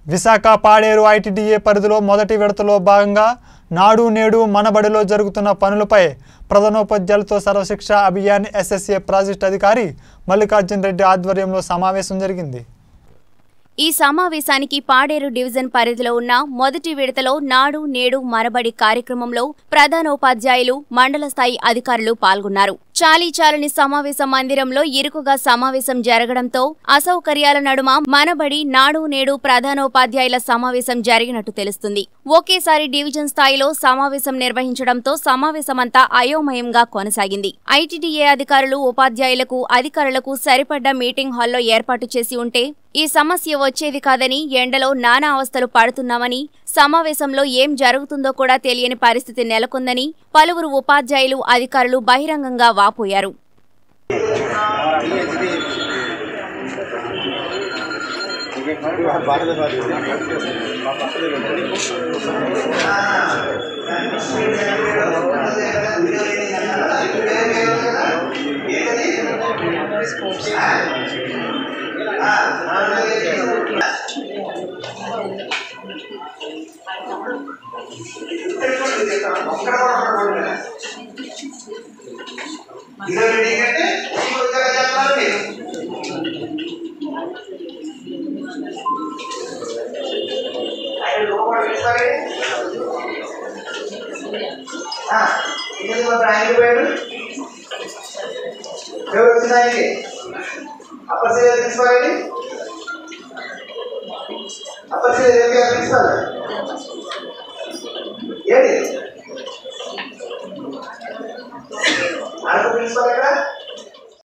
Visakha Paderu ITDA పరిధిలో మొదటి విడతలో భాగంగా నాడు నేడు మనబడిలో జరుగుతున్న పనులపై ప్రధానోపాధ్యాయులతో సర్వశిక్ష అభియాన్ ఎస్ఎస్ఏ ప్రాజెక్ట్ అధికారి మల్లికార్జున్ రెడ్డి ఆధ్వర్యంలో సమావేశం జరిగింది ఈ సమావేశానికి పాడేరు డివిజన్ పరిధిలో ఉన్న మొదటి విడతలో నాడు నేడు మరబడి కార్యక్రమంలో ప్రధానోపాధ్యాయులు మండల స్థాయి అధికారులు పాల్గొన్నారు చాలీ చాలని సమావేశ మందిరంలో ఇరుకుగా సమావేశం జరగడంతో అసౌకర్యాల నడుమ మనబడి నాడు నేడు ప్రధానోపాధ్యాయుల సమావేశం జరిగినట్టు తెలుస్తుంది ఒకేసారి డివిజన్ స్థాయిలో సమావేశం నిర్వహించడంతో సమావేశమంతా అయోమయంగా కొనసాగింది ఐటీడీఏ అధికారులు ఉపాధ్యాయులకు అధికారులకు సరిపడ్డ మీటింగ్ హాల్లో ఏర్పాటు చేసి ఉంటే ఈ సమస్య వచ్చేది కాదని ఎండలో నానా అవస్థలు పడుతున్నామని సమావేశంలో ఏం జరుగుతుందో కూడా తెలియని పరిస్థితి నెలకొందని పలువురు ఉపాధ్యాయులు అధికారులు బహిరంగంగా వాపోయారు ఇరవై అంటే ఇంకొక చెప్పాలి మీరు ఆయన లోపల పెట్టుకోవాలి ఇది మాత్రం ఆయన పోయాడు ఎవరు వచ్చిన ఆయనకి అప్పర్ సీరియల్ తీసుకోవాలి అప్పర్ సీరియల్ ఎవరికి తీసుకోవాలి ఏంటి అరకు ప్రిన్సిపల్ ఎక్కడ